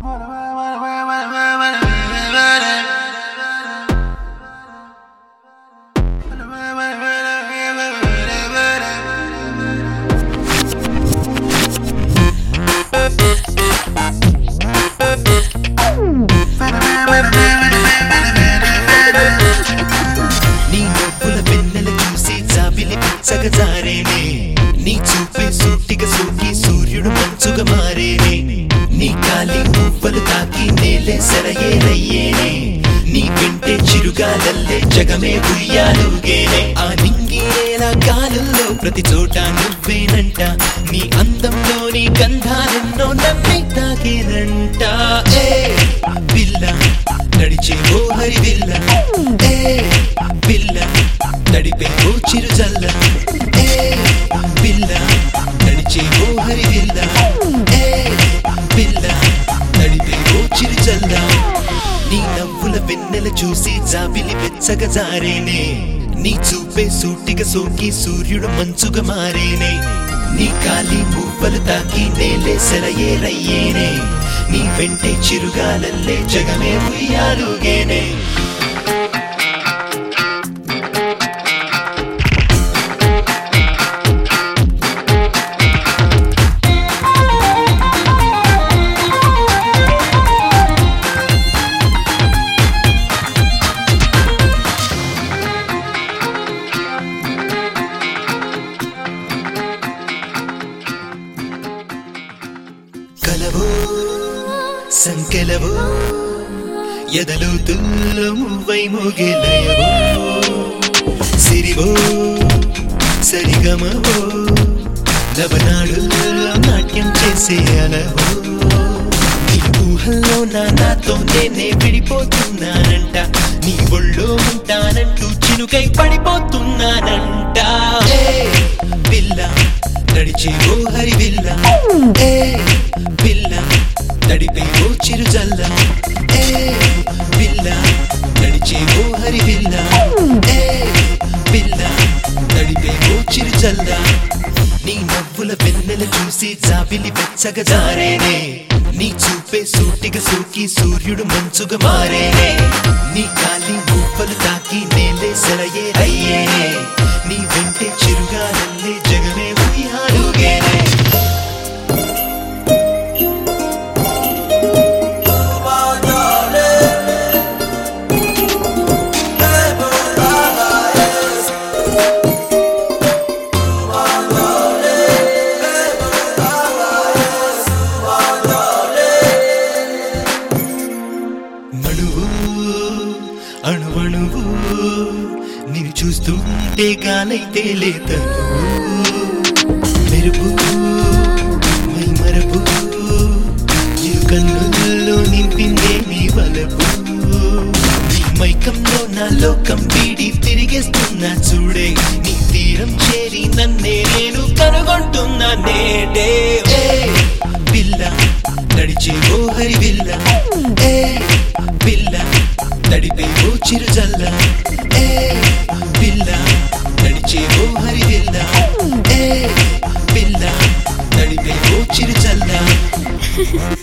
నీ నవ్వుల వెన్నెల చూసి జాబిలి పిచ్చగా జారేనే నీ చూపే సూటిగా సూకి సూర్యుడు మంచుగా మారేనే నీ కాలి పువ్వలు తాకి నేలే సరయేరయ్యేనే నీ వెంటే చిరుగాలల్లే జగమే ఉయ్యాలుగేనే ఆ నింగి నేల గాలుల్లో ప్రతి చోట నువ్వేనంట నీ అందంలోని గంధాలెన్నో నన్నే తాకేనంట ఏ పిల్ల నడిచే ఓ హరి విల్ల ఏ పిల్ల నడిపే ఓ చిరుజల్ల ఏ పిల్ల నడిచే ఓ హరి విల్ల ఏ పిల్ల నడిపే ఓ చిరుజల్ల నీ నవ్వుల వెన్నెల చూసి జాబిలి వెచ్చగా జారేనే నీ చూపే సూటిగా సోకి సూర్యుడు మంచుగా మారేనే నీ కాలి పువ్వలు తాకి నేలే సెలయేరయ్యేనే నీ వెంటే చిరుగాలల్లే జగమే ఉయ్యాలుగేనే కలవో సంకెలవో ఎదలో తుల్లమువై మోగెలయవో సిరివో సరిగమవో లవనాడుల్లో నాట్యం చేసే అలవో నీ ఊహల్లో నా నాతో నేనే విడిపోతున్నానంట నీ ఒళ్ళో ఉంటానంటూ చినుకై పడిపోతున్నానంట ఏ పిల్ల నడిచే ఓ హరి విల్ల ఏ పిల్ల నడిపే ఓ చిరుజల్ల ఏ పిల్ల నడిచే ఓ హరి విల్ల ఏ పిల్ల నడిపే ఓ చిరుజల్ల నీ నవ్వుల వెన్నెల చూసి జాబిలి వెచ్చగా జారేనే నీ చూపే సూటిగా సూకి సూర్యుడు మంచుగా మారేనే నీ కాలి ముప్పలు తాకి నేలే సరయే అయ్యేనే నీ వెంటే చిరుగాలల్లే జగమే ఉయ్యాలుగేనే నడువు అణువణువు నిన్ను చూస్తుంటే గాలైతే లేతను మెరుపు మై మరపు ఇరు కన్నుల్లో నింపిందే నీ వలపు నీ మైకంలో నా లోకం వీడి తిరిగేస్తున్నా చూడే నీ తీరం చేరి నన్నే నేను కనుగొంటున్నా నేడే ఏ పిల్ల నడిచే ఓ హరి విల్ల ఏ పిల్ల నడిపే ఓ చిరుజల్ల ఏ పిల్ల నడిచే ఓ హరి విల్ల ఏ పిల్ల నడిపే ఓ చిరుజల్ల